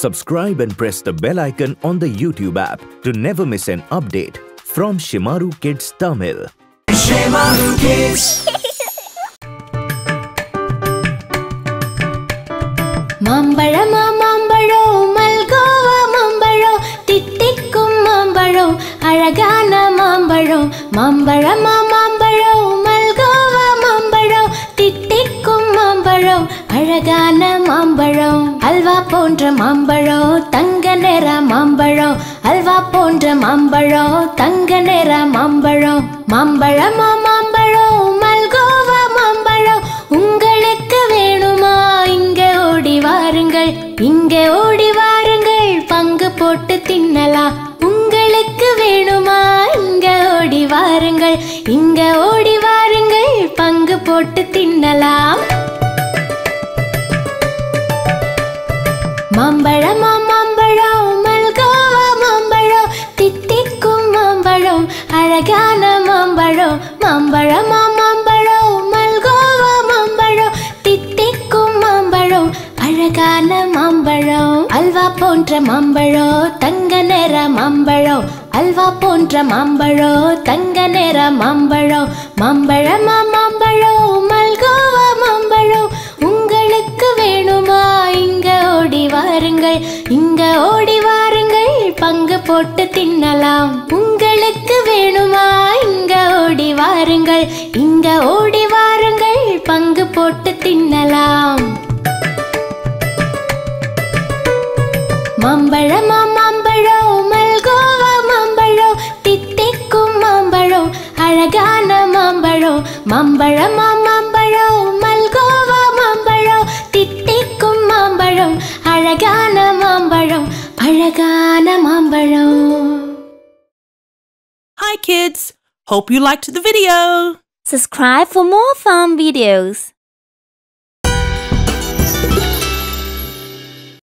Subscribe and press the bell icon on the YouTube app to never miss an update from Shimaru Kids Tamil. மாம்பழமா மாம்பழம் மல்கோவா மாம்பழம் தித்திக்கும் மாம்பழம் அழகான மாம்பழம் மாம்பழமா மாம்பழம் மல்கோவா மாம்பழம் தித்திக்கும் மாம்பழம் அழகான மாம்பழம் அல்வா போன்ற மாம்பழம் தங்க நிற மாம்பழம் அல்வா போன்ற மாம்பழம் தங்க நிற மாம்பழம் மாம்பழமா மாம்பழம் மல்கோவா மாம்பழம் உங்களுக்கு வேணுமா இங்க ஓடி வாருங்கள் இங்க ஓடி வாருங்கள் பங்கு போட்டு தின்னலாம் உங்களுக்கு வேணுமா இங்க ஓடி வாருங்கள் இங்க ஓடி வாருங்கள் பங்கு போட்டு தின்னலாம் மாம்பழமா மாம்பழம் மல்கோவா மாம்பழம் தித்திக்கும் மாம்பழம் அழகான மாம்பழம் மாம்பழமா மாம்பழம் மல்கோவா மாம்பழம் தித்திக்கும் மாம்பழம் அழகான மாம்பழம் அல்வா போன்ற மாம்பழம் தங்க நிற மாம்பழம் அல்வா போன்ற மாம்பழம் தங்க நிற மாம்பழம் மாம்பழமா மாம்பழம் மல்கோவா மாம்பழம் உங்களுக்கு வேணுமா இங்க ஓடி வாருங்கள் இங்க ஓடி வாருங்கள் பங்கு போட்டு தின்னலாம் உங்களுக்கு வேணுமா இங்க ஓடி வாருங்கள் இங்க ஓடி வாருங்கள் பங்கு போட்டு தின்னலாம் மாம்பழமா மாம்பழம் மல்கோவா மாம்பழம் தித்திக்கும் மாம்பழம் அழகான மாம்பழம் மாம்பழமா மாம்பழம் மல்கோவா மாம்பழம் தித்திக்கும் மாம்பழம் அழகான மாம்பழம் அழகான மாம்பழம் Hi kids! Hope you liked the video! Subscribe for more fun videos.